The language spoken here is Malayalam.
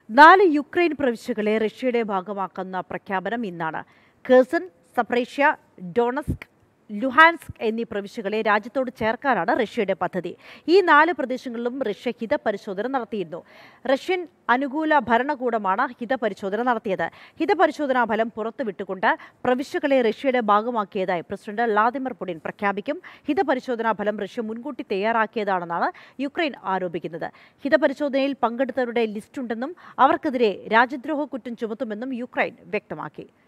നാല് യുക്രൈൻ പ്രവിശ്യകളെ റഷ്യയുടെ ഭാഗമാക്കുന്ന പ്രഖ്യാപനം ഇന്നാണ് കേസൺ സപ്രേഷ്യ ഡൊണസ്ക് ലുഹാൻസ്ക് എന്നീ പ്രവിശ്യകളെ രാജ്യത്തോട് ചേർക്കാനാണ് റഷ്യയുടെ പദ്ധതി ഈ നാല് പ്രദേശങ്ങളിലും റഷ്യ ഹിതപരിശോധന നടത്തിയിരുന്നു റഷ്യൻ അനുകൂല ഭരണകൂടമാണ് ഹിതപരിശോധന നടത്തിയത് ഹിതപരിശോധനാ ഫലം പുറത്തുവിട്ടുകൊണ്ട് പ്രവിശ്യകളെ റഷ്യയുടെ ഭാഗമാക്കിയതായി പ്രസിഡന്റ് വ്ളാദിമിർ പുടിൻ പ്രഖ്യാപിക്കും ഹിതപരിശോധനാ ഫലം റഷ്യ മുൻകൂട്ടി തയ്യാറാക്കിയതാണെന്നാണ് യുക്രൈൻ ആരോപിക്കുന്നത് ഹിതപരിശോധനയിൽ പങ്കെടുത്തവരുടെ ലിസ്റ്റുണ്ടെന്നും അവർക്കെതിരെ രാജ്യദ്രോഹ കുറ്റം ചുമത്തുമെന്നും യുക്രൈൻ വ്യക്തമാക്കി